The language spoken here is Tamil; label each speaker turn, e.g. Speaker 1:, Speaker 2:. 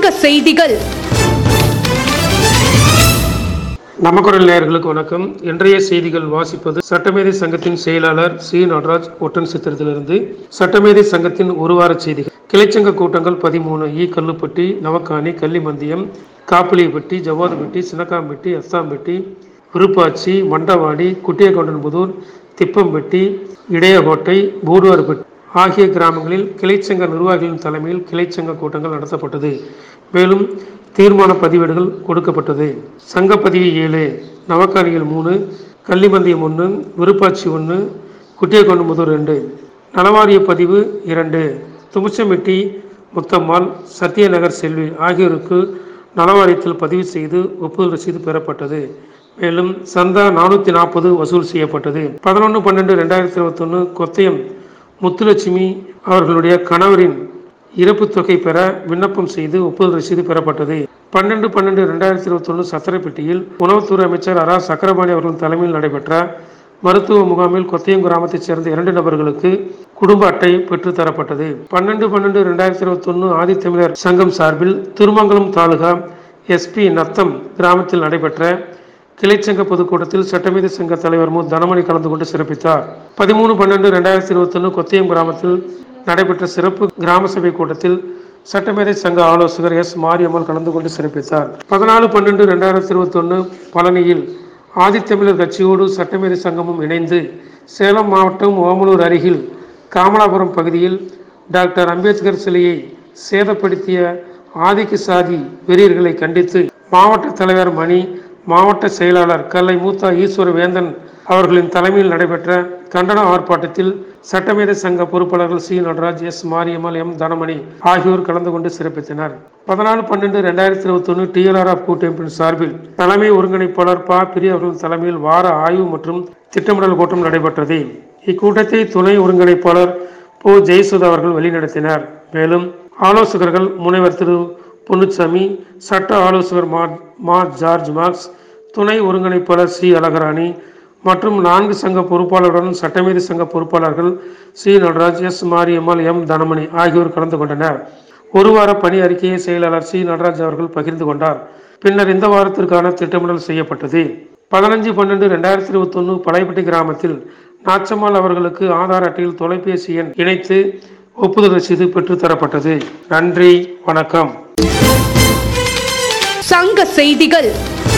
Speaker 1: சங்க செய்திகள்
Speaker 2: நமக்குரல் நேயர்களுக்கு வணக்கம் இன்றைய செய்திகள் வாசிப்பது சட்டமேதை சங்கத்தின் செயலாளர் சி நடராஜ் ஒட்டன் சித்திரத்திலிருந்து சட்டமேதை சங்கத்தின் ஒரு வார செய்திகள் கிளைச்சங்க கூட்டங்கள் பதிமூணு ஈ கல்லுப்பட்டி நவக்காணி கள்ளிமந்தியம் காப்பிலியப்பட்டி ஜவ்வாதுப்பட்டி சினக்காம்பட்டி அஸ்தாம்பட்டி விருப்பாச்சி மண்டவாடி குட்டியகவுண்டன்புதூர் திப்பம்பட்டி இடையகோட்டை பூடுவார்பட்டி ஆகிய கிராமங்களில் கிளைச்சங்க நிர்வாகிகளின் தலைமையில் கிளைச்சங்க கூட்டங்கள் நடத்தப்பட்டது மேலும் தீர்மான பதிவேடுகள் கொடுக்கப்பட்டது சங்க பதிவு ஏழு நவக்காணிகள் மூணு கள்ளிமந்தியம் ஒன்று விருப்பாச்சி ஒன்று குட்டியகொண்டுமுதூர் ரெண்டு நலவாரிய பதிவு இரண்டு துமுச்சமெட்டி முத்தம்மாள் சத்யநகர் செல்வி ஆகியோருக்கு நலவாரியத்தில் பதிவு செய்து ஒப்புதல் ரசீது பெறப்பட்டது மேலும் சந்தா நானூற்றி நாற்பது வசூல் செய்யப்பட்டது பதினொன்று பன்னெண்டு ரெண்டாயிரத்தி இருபத்தொன்று கொத்தயம் முத்துலட்சுமி அவர்களுடைய கணவரின் இறப்பு தொகை பெற விண்ணப்பம் செய்து ஒப்புதல் ரசீது பெறப்பட்டது பன்னெண்டு பன்னெண்டு ரெண்டாயிரத்தி இருபத்தொன்று சத்திரப்பேட்டையில் உணவுத்துறை அமைச்சர் அரா சக்கரபாணி அவர்களின் தலைமையில் நடைபெற்ற மருத்துவ முகாமில் கொத்தையம் கிராமத்தைச் சேர்ந்த இரண்டு நபர்களுக்கு குடும்ப அட்டை பெற்றுத் தரப்பட்டது பன்னெண்டு பன்னெண்டு ரெண்டாயிரத்தி இருபத்தொன்று ஆதித்தமிழர் சங்கம் சார்பில் திருமங்கலம் தாலுகா எஸ்பி நத்தம் கிராமத்தில் நடைபெற்ற கிளைச்சங்க பொதுக்கூட்டத்தில் சட்டமீதி சங்க தலைவர் மு தனமணி கலந்து கொண்டு சிறப்பித்தார் பதிமூணு பன்னெண்டு ரெண்டாயிரத்தி இருபத்தொன்று கொத்தியம் கிராமத்தில் நடைபெற்ற சிறப்பு கிராம சபை கூட்டத்தில் சட்டமேதை சங்க ஆலோசகர் எஸ் மாரியம்மாள் கலந்து கொண்டு சிறப்பித்தார் பதினாலு பன்னெண்டு ரெண்டாயிரத்தி இருபத்தொன்று பழனியில் ஆதித்தமிழர் கட்சியோடு சட்டமேதை சங்கமும் இணைந்து சேலம் மாவட்டம் ஓமலூர் அருகில் காமலாபுரம் பகுதியில் டாக்டர் அம்பேத்கர் சிலையை சேதப்படுத்திய ஆதிக்க சாதி வெறியர்களை கண்டித்து மாவட்ட தலைவர் மணி மாவட்ட செயலாளர் கல்லை மூத்தா ஈஸ்வர வேந்தன் அவர்களின் தலைமையில் நடைபெற்ற கண்டன ஆர்ப்பாட்டத்தில் சட்டமேதை சங்க பொறுப்பாளர்கள் C Nataraj S Mariammal M Thanamani ஆகியோர் கலந்து கொண்டு சிறப்பித்தனர் பதினாலு பன்னெண்டு ரெண்டாயிரத்தி இருபத்தொன்று டிஎல்ஆர் ஆஃப் கூட்டமைப்பின் சார்பில் தலைமை ஒருங்கிணைப்பாளர் ப பிரிய அவர்களின் தலைமையில் வார ஆய்வு மற்றும் திட்டமிடல் கூட்டம் நடைபெற்றது இக்கூட்டத்தை துணை ஒருங்கிணைப்பாளர் போ ஜெயசுதா அவர்கள் வழிநடத்தினார் மேலும் ஆலோசகர்கள் முனைவர் திரு பொன்னுச்சாமி சட்ட ஆலோசகர் மா மா ஜார்ஜ் மார்க்ஸ் துணை ஒருங்கிணைப்பாளர் சி அழகராணி மற்றும் நான்கு சங்க பொறுப்பாளர்களுடன் சட்டமீதி சங்க பொறுப்பாளர்கள் C Nataraj S Mariammal M Thanamani ஆகியோர் கலந்து கொண்டனர் ஒரு வார பணி அறிக்கையை செயலாளர் சி நடராஜ் அவர்கள் பகிர்ந்து கொண்டார் பின்னர் இந்த வாரத்திற்கான திட்டமிடல் செய்யப்பட்டது பதினஞ்சு பன்னெண்டு ரெண்டாயிரத்தி இருபத்தொன்று பழையப்பட்டி கிராமத்தில் நாச்சம்மாள் அவர்களுக்கு ஆதார் அட்டையில் தொலைபேசி எண் இணைத்து ஒப்புதல் ரசீது பெற்றுத் தரப்பட்டது நன்றி வணக்கம்
Speaker 1: சங்க செய்திகள்